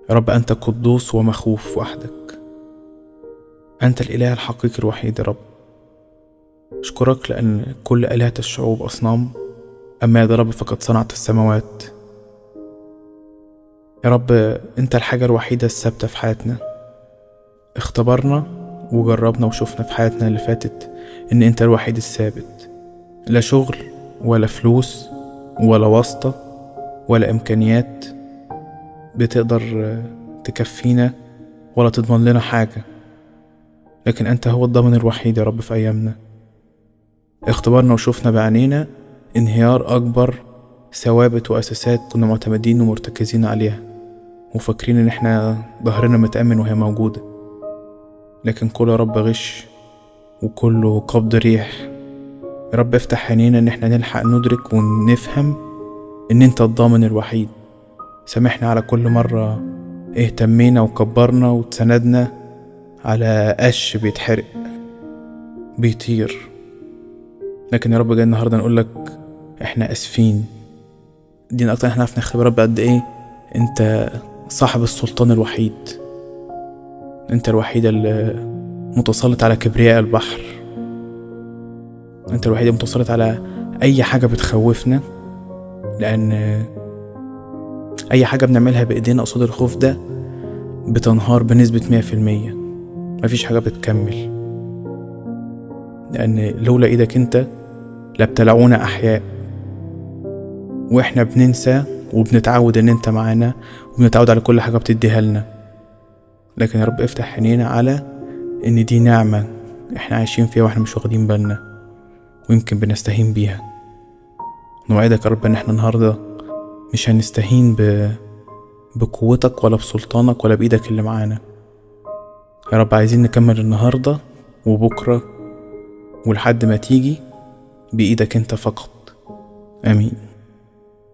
يا رب أنت قدوس ومخوف وحدك أنت الإله الحقيقي الوحيد يا رب أشكرك لأن كل آلهة الشعوب أصنام أما يا رب فقد صنعت السماوات يا رب أنت الحاجة الوحيدة الثابتة في حياتنا اختبرنا وجربنا وشفنا في حياتنا اللي فاتت إن أنت الوحيد الثابت لا شغل ولا فلوس ولا واسطة ولا إمكانيات بتقدر تكفينا ولا تضمن لنا حاجة لكن أنت هو الضامن الوحيد يا رب في أيامنا اختبرنا وشفنا بعينينا انهيار أكبر ثوابت وأساسات كنا معتمدين ومرتكزين عليها وفاكرين إن احنا ظهرنا متأمن وهي موجودة لكن كله يا رب غش وكله قبض ريح يا رب افتح عينينا إن احنا نلحق ندرك ونفهم إن أنت الضامن الوحيد سامحنا على كل مرة اهتمينا وكبرنا واتسندنا على قش بيتحرق بيطير لكن يا رب جاي النهاردة نقولك احنا اسفين دينا اكتر احنا عرفنا نختبر رب قد ايه انت صاحب السلطان الوحيد انت الوحيد المتسلط على كبرياء البحر انت الوحيد المتسلط على اي حاجة بتخوفنا لان اي حاجة بنعملها بايدينا قصاد الخوف ده بتنهار بنسبة مية في المية مفيش حاجة بتكمل لأن لولا إيدك أنت لابتلعونا أحياء وإحنا بننسى وبنتعود إن أنت معانا وبنتعود على كل حاجة بتديها لنا لكن يا رب افتح عينينا على إن دي نعمة إحنا عايشين فيها وإحنا مش واخدين بالنا ويمكن بنستهين بيها نوعدك يا رب إن إحنا النهاردة مش هنستهين ب... بقوتك ولا بسلطانك ولا بإيدك اللي معانا يا رب عايزين نكمل النهاردة وبكرة ولحد ما تيجي بإيدك أنت فقط آمين